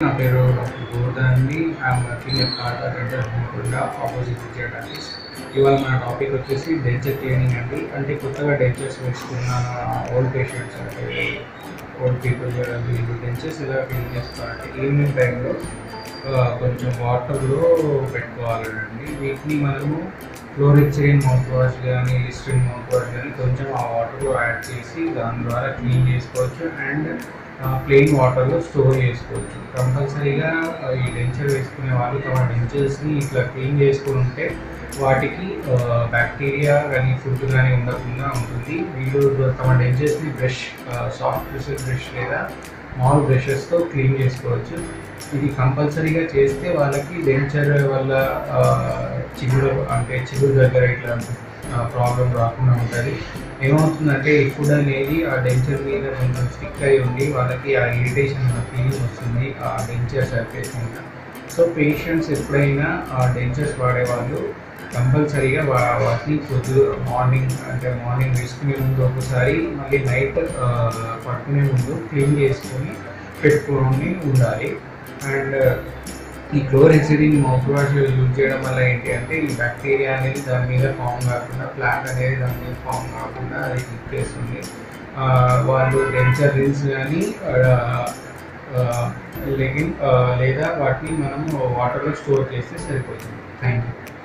నా పేరు డాక్టర్ గోవర్ధన్ అండి ఐఎమ్ వర్కింగ్ ఎట్ కార్టా డెంటల్ హోమ్కుండా ఆపోజిట్ విజయడాలిస్ ఇవాళ మన టాపిక్ వచ్చేసి డెంచర్ క్లీనింగ్ అండి అంటే కొత్తగా డెంచర్స్ వేసుకున్న ఓల్డ్ పేషెంట్స్ అంటే ఓల్డ్ పీపుల్ వీళ్ళు డెంచర్స్ ఎలా క్లీన్ చేస్తారంటే ఈవినింగ్ టైంలో కొంచెం వాటర్లో పెట్టుకోవాలండి వీటిని మనము ఫ్లోరిక్సిన్ మౌత్ వాష్ కానీ లిస్ట్రిన్ మౌత్ వాష్ కానీ కొంచెం ఆ వాటర్లో యాడ్ చేసి దాని ద్వారా క్లీన్ చేసుకోవచ్చు అండ్ ప్లెయిన్ వాటర్లో స్టోర్ చేసుకోవచ్చు కంపల్సరీగా ఈ డెంచర్ వేసుకునే వాళ్ళు తమ డెంచర్స్ని ఇట్లా క్లీన్ చేసుకుని ఉంటే వాటికి బ్యాక్టీరియా కానీ ఫుడ్ కానీ ఉండకుండా ఉంటుంది వీళ్ళు తమ డెంచర్స్ని బ్రష్ సాఫ్ట్ బ్రషెస్ బ్రష్ లేదా మామూలు బ్రషెస్తో క్లీన్ చేసుకోవచ్చు ఇది కంపల్సరీగా చేస్తే వాళ్ళకి డెంచర్ వల్ల చిగురు అంటే చిగురు దగ్గర ఇట్లా ప్రాబ్లం రాకుండా ఉంటుంది ఏమవుతుందంటే ఈ ఫుడ్ అనేది ఆ డెంచర్ మీద కొంచెం స్టిక్ అయి ఉండి వాళ్ళకి ఆ ఇరిటేషన్ ఫీలింగ్ వస్తుంది ఆ డెంచర్ సర్ఫేస్ మీద సో పేషెంట్స్ ఎప్పుడైనా ఆ డెంచర్స్ వాడేవాళ్ళు కంపల్సరీగా వా వాటిని పొద్దు మార్నింగ్ అంటే మార్నింగ్ వేసుకునే ముందు ఒకసారి మళ్ళీ నైట్ పడుకునే ముందు క్లీన్ చేసుకొని పెట్టుకొని ఉండాలి అండ్ ఈ క్లోరెక్సిడిన్ మౌత్ వాష్ యూజ్ చేయడం వల్ల ఏంటి అంటే ఈ బ్యాక్టీరియా అనేది దాని మీద ఫామ్ కాకుండా ప్లాక్ అనేది దాని మీద ఫామ్ కాకుండా అది క్లిక్ చేస్తుంది వాళ్ళు డెంచర్ రిన్స్ కానీ లెగిన్ లేదా వాటిని మనం వాటర్లో స్టోర్ చేస్తే సరిపోతుంది థ్యాంక్ యూ